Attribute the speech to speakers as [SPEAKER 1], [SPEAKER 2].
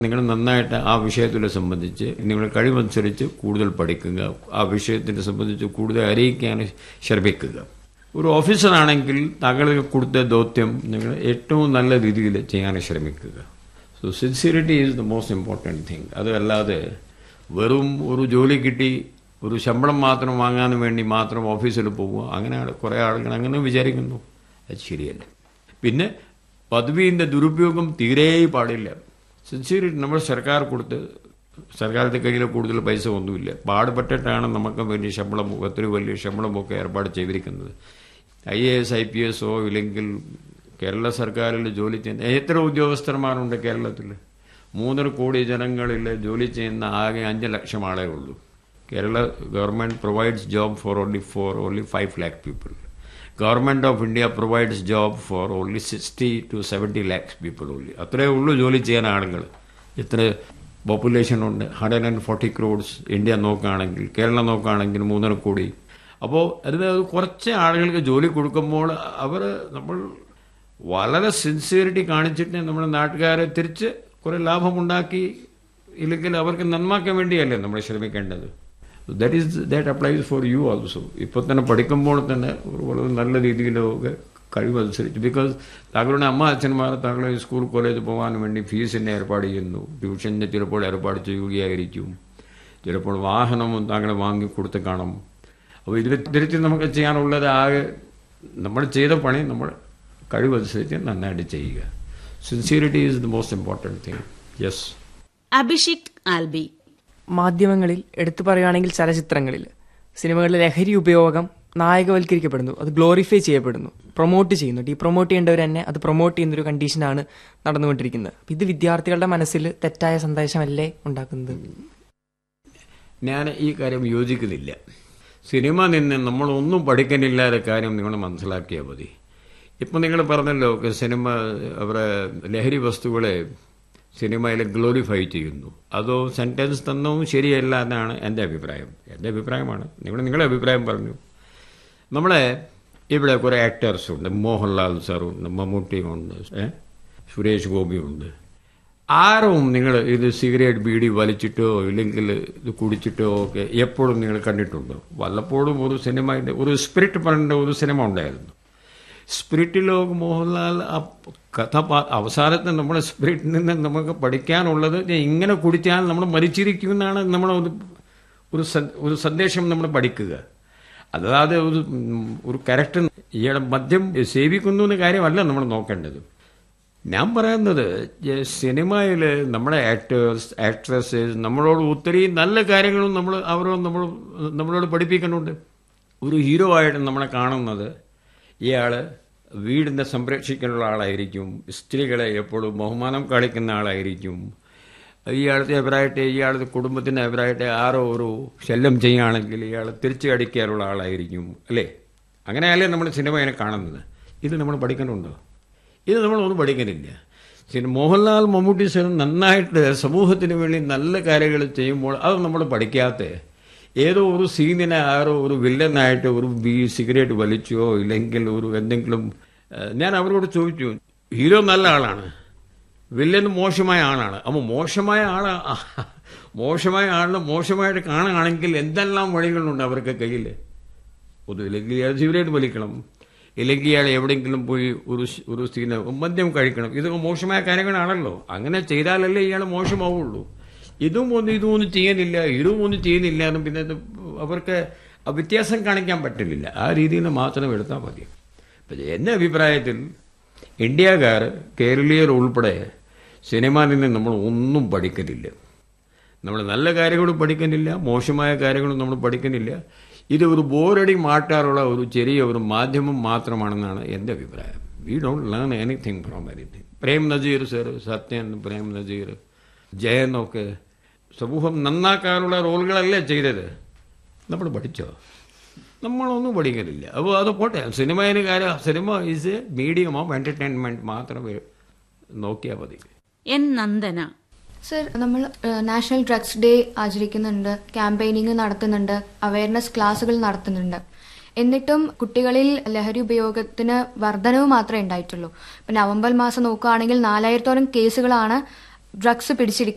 [SPEAKER 1] നിങ്ങൾ നന്നായിട്ട് ആ വിഷയത്തിനെ സംബന്ധിച്ച് നിങ്ങൾ കഴിവനുസരിച്ച് കൂടുതൽ പഠിക്കുക ആ വിഷയത്തിനെ സംബന്ധിച്ച് കൂടുതൽ അറിയിക്കാൻ ശ്രമിക്കുക ഒരു ഓഫീസറാണെങ്കിൽ താങ്കൾക്ക് കൊടുത്ത ദൗത്യം നിങ്ങൾ ഏറ്റവും നല്ല രീതിയിൽ ചെയ്യാൻ ശ്രമിക്കുക so sincerity is the most important thing അതല്ലാതെ വെറും ഒരു ജോലി കിട്ടി ഒരു ശമ്പളം മാത്രം വാങ്ങാൻ വേണ്ടി മാത്രം ഓഫീസിൽ പോവുക അങ്ങനെ കുറേ ആളുകൾ അങ്ങനെ വിചാരിക്കുന്നു അത് ശരിയല്ല പിന്നെ പദവിൻ്റെ ദുരുപയോഗം തീരെ പാടില്ല സിൻസിയറിറ്റി നമ്മൾ സർക്കാർ കൊടുത്ത് സർക്കാരിൻ്റെ കയ്യിൽ കൂടുതൽ പൈസ ഒന്നുമില്ല പാടുപെട്ടിട്ടാണ് നമുക്ക് വേണ്ടി ശമ്പളം ഒത്തിരി വലിയ ശമ്പളമൊക്കെ ഏർപ്പാട് ചെയ്തിരിക്കുന്നത് I A S I P എസോ ഇല്ലെങ്കിൽ കേരള സർക്കാരിൽ ജോലി ചെയ്യുന്ന എത്ര ഉദ്യോഗസ്ഥന്മാരുണ്ട് കേരളത്തിൽ മൂന്നര കോടി ജനങ്ങളിൽ ജോലി ചെയ്യുന്ന ആകെ അഞ്ച് ലക്ഷം ആളേ ഉള്ളൂ Kerala government provides job for only for only five lakh people government of India provides job for only sixty two seventy lakhs people only അത്രേ ഉള്ളൂ ജോലി ചെയ്യാൻ ആളുകൾ ഇത്ര പോപ്പുലേഷൻ ഉണ്ട് hundred and forty crores India നോക്കുകയാണെങ്കിൽ കേരളം നോക്കുകയാണെങ്കിൽ മൂന്നര കോടി അപ്പോൾ അതിന് കുറച്ച് ആളുകൾക്ക് ജോലി കൊടുക്കുമ്പോൾ അവർ നമ്മൾ വളരെ സിൻസിയറിറ്റി കാണിച്ചിട്ട് നമ്മുടെ നാട്ടുകാരെ തിരിച്ച് കുറേ ലാഭമുണ്ടാക്കി ഇല്ലെങ്കിൽ അവർക്ക് നന്മാക്കാൻ വേണ്ടിയല്ലേ നമ്മൾ ശ്രമിക്കേണ്ടത് that is that applies for you also ഇപ്പോൾ തന്നെ പഠിക്കുമ്പോൾ തന്നെ ഒരു വളരെ നല്ല രീതിയിലൊക്കെ കഴിവനുസരിച്ച് ബിക്കോസ് താങ്കളുടെ അമ്മ അച്ഛന്മാർ താങ്കളെ സ്കൂൾ കോളേജ് പോകാൻ വേണ്ടി ഫീസിൻ്റെ ഏർപ്പാട് ചെയ്യുന്നു ട്യൂഷൻ്റെ ചിലപ്പോൾ ഏർപ്പാട് ചെയ്യുകയായിരിക്കും ചിലപ്പോൾ വാഹനവും താങ്കളെ വാങ്ങി കൊടുത്ത് കാണും അപ്പോൾ ഇതിൽ തിരിച്ച് നമുക്ക് ചെയ്യാനുള്ളത് ആകെ നമ്മൾ ചെയ്ത പണി നമ്മൾ കഴിവനുസരിച്ച് നന്നായിട്ട് ചെയ്യുക sincerity is the most important thing yes
[SPEAKER 2] Abhishek Albi
[SPEAKER 3] മാധ്യമങ്ങളിൽ എടുത്തു പറയുകയാണെങ്കിൽ ചലച്ചിത്രങ്ങളിൽ സിനിമകളിലെ ലഹരി ഉപയോഗം നായകവൽക്കരിക്കപ്പെടുന്നു അത് ഗ്ലോറിഫൈ ചെയ്യപ്പെടുന്നു പ്രൊമോട്ട് ചെയ്യുന്നു ഈ പ്രൊമോട്ട് ചെയ്യേണ്ടവർ തന്നെ അത് പ്രൊമോട്ട് ചെയ്യുന്നൊരു കണ്ടീഷനാണ് നടന്നുകൊണ്ടിരിക്കുന്നത് അപ്പൊ ഇത് വിദ്യാർത്ഥികളുടെ മനസ്സിൽ തെറ്റായ സന്ദേശമല്ലേ ഉണ്ടാക്കുന്നത്
[SPEAKER 1] ഞാൻ ഈ കാര്യം യോജിക്കുന്നില്ല സിനിമ നിന്ന് നമ്മളൊന്നും പഠിക്കാനില്ലാത്ത കാര്യം നിങ്ങൾ മനസ്സിലാക്കിയാൽ മതി ഇപ്പം നിങ്ങൾ പറഞ്ഞല്ലോ സിനിമ അവരെ ലഹരി വസ്തുക്കളെ സിനിമയിൽ ഗ്ലോറിഫൈ ചെയ്യുന്നു അതോ സെൻറ്റൻസ് തന്നതും ശരിയല്ല എന്നാണ് എൻ്റെ അഭിപ്രായം എൻ്റെ അഭിപ്രായമാണ് നിങ്ങൾ നിങ്ങളുടെ അഭിപ്രായം പറഞ്ഞു നമ്മളെ ഇവിടെ കുറേ ആക്ടേഴ്സ് ഉണ്ട് മോഹൻലാൽ സാറുണ്ട് മമ്മൂട്ടിയുണ്ട് ഏ സുരേഷ് ഗോപിയുണ്ട് ആരും നിങ്ങൾ ഇത് സിഗരറ്റ് ബീഡി വലിച്ചിട്ടോ ഇല്ലെങ്കിൽ ഇത് കുടിച്ചിട്ടോ ഒക്കെ എപ്പോഴും നിങ്ങൾ കണ്ടിട്ടുണ്ടോ വല്ലപ്പോഴും ഒരു സിനിമയുടെ ഒരു സ്പിരിറ്റ് പറഞ്ഞ ഒരു സിനിമ ഉണ്ടായിരുന്നു സ്പിരിറ്റിലോ മോഹൻലാൽ ആ കഥ അവസാനത്തെ നമ്മുടെ സ്പിരിറ്റിൽ നിന്ന് നമുക്ക് പഠിക്കാനുള്ളത് ഇങ്ങനെ കുടിച്ചാൽ നമ്മൾ മരിച്ചിരിക്കുമെന്നാണ് നമ്മൾ ഒരു ഒരു ഒരു സന്ദേശം നമ്മൾ പഠിക്കുക അതായത് ഒരു ഒരു കരക്ടർ ഇയാളെ മദ്യം സേവിക്കുന്നു എന്ന കാര്യമല്ല നമ്മൾ നോക്കേണ്ടത് ഞാൻ പറയുന്നത് സിനിമയിൽ നമ്മുടെ ആക്ടേഴ്സ് ആക്ട്രസസ് നമ്മളോട് ഒത്തിരി നല്ല കാര്യങ്ങളും നമ്മൾ അവരോട് നമ്മൾ നമ്മളോട് പഠിപ്പിക്കുന്നുണ്ട് ഒരു ഹീറോ ആയിട്ട് നമ്മളെ കാണുന്നത് ഇയാൾ വീടിനെ സംരക്ഷിക്കാനുള്ള ആളായിരിക്കും സ്ത്രീകളെ എപ്പോഴും ബഹുമാനം കാണിക്കുന്ന ആളായിരിക്കും ഇയാളത്തെ എവരായിട്ട് ഇയാളുടെ കുടുംബത്തിൻ്റെ എവരായിട്ട് ആരോ ഒരു ശല്യം ചെയ്യുകയാണെങ്കിൽ ഇയാൾ തിരിച്ചു അടിക്കാനുള്ള ആളായിരിക്കും അല്ലേ അങ്ങനെയല്ലേ നമ്മൾ സിനിമയെ കാണുന്നത് ഇത് നമ്മൾ പഠിക്കുന്നുണ്ടോ ഇത് നമ്മളൊന്നും പഠിക്കുന്നില്ല സിനിമ മോഹൻലാൽ മമ്മൂട്ടി സാർ നന്നായിട്ട് സമൂഹത്തിന് വേണ്ടി നല്ല കാര്യങ്ങൾ ചെയ്യുമ്പോൾ അത് നമ്മൾ പഠിക്കാത്ത ഏതോ ഒരു സീനിനെ ആരോ ഒരു വില്ലനായിട്ട് ഒരു ബി സിഗരറ്റ് വലിച്ചോ ഇല്ലെങ്കിൽ ഒരു എന്തെങ്കിലും ഞാൻ അവരോട് ചോദിച്ചു ഹീറോ നല്ല ആളാണ് വില്ലൻ മോശമായ ആളാണ് അപ്പോൾ മോശമായ ആളാ മോശമായ ആളിനെ മോശമായിട്ട് കാണുകയാണെങ്കിൽ എന്തെല്ലാം വഴികളുണ്ട് അവർക്ക് കയ്യിൽ ഒരു ഇല്ലെങ്കിൽ ഇയാൾ സിഗരറ്റ് വലിക്കണം ഇല്ലെങ്കിൽ ഇയാൾ എവിടെയെങ്കിലും പോയി ഒരു ഒരു സീന മദ്യം കഴിക്കണം ഇതൊക്കെ മോശമായ കാര്യങ്ങളാണല്ലോ അങ്ങനെ ചെയ്താലല്ലേ ഇയാൾ മോശമാവുള്ളൂ ഇതും ഒന്നും ഇതും ഒന്നും ചെയ്യുന്നില്ല ഇതും ഒന്നും ചെയ്യുന്നില്ല എന്നും പിന്നെ അവർക്ക് വ്യത്യാസം കാണിക്കാൻ പറ്റില്ല ആ രീതിയിൽ മാത്രം എടുത്താൽ മതി എൻ്റെ അഭിപ്രായത്തിൽ ഇന്ത്യക്കാർ കേരളീയർ ഉൾപ്പെടെ സിനിമയിൽ നിന്ന് നമ്മൾ ഒന്നും പഠിക്കുന്നില്ല നമ്മൾ നല്ല കാര്യങ്ങളും പഠിക്കുന്നില്ല മോശമായ കാര്യങ്ങളും നമ്മൾ പഠിക്കുന്നില്ല ഇത് ഒരു ബോറടി മാറ്റാറുള്ള ഒരു ചെറിയ ഒരു മാധ്യമം മാത്രമാണെന്നാണ് എൻ്റെ അഭിപ്രായം we don't learn anything from anything Prem Nazir sir Sathyan Prem Nazir Jayan ഒക്കെ സമൂഹം നന്നാക്കാനുള്ള റോളുകളല്ലേ ചെയ്തത് നമ്മൾ പഠിച്ചോ നമ്മളൊന്നും പഠിക്കുന്നില്ല അപ്പോൾ അത് പോട്ടെ സിനിമയിന് കാര്യം cinema is a medium of entertainment മാത്രമേ നോക്കിയാൽ മതി
[SPEAKER 2] എൻ നന്ദന
[SPEAKER 4] സർ നമ്മൾ നാഷണൽ ഡ്രഗ്സ് ഡേ ആചരിക്കുന്നുണ്ട് ക്യാമ്പയിനിങ് നടത്തുന്നുണ്ട് അവയർനെസ് ക്ലാസുകൾ നടത്തുന്നുണ്ട് എന്നിട്ടും കുട്ടികളിൽ ലഹരി ഉപയോഗത്തിന് വർധനവ് മാത്രമേ ഉണ്ടായിട്ടുള്ളൂ ഇപ്പം നവംബർ മാസം നോക്കുകയാണെങ്കിൽ നാലായിരത്തോളം കേസുകളാണ് ഡ്രഗ്സ് പിടിച്ചിരിക്കുന്നത്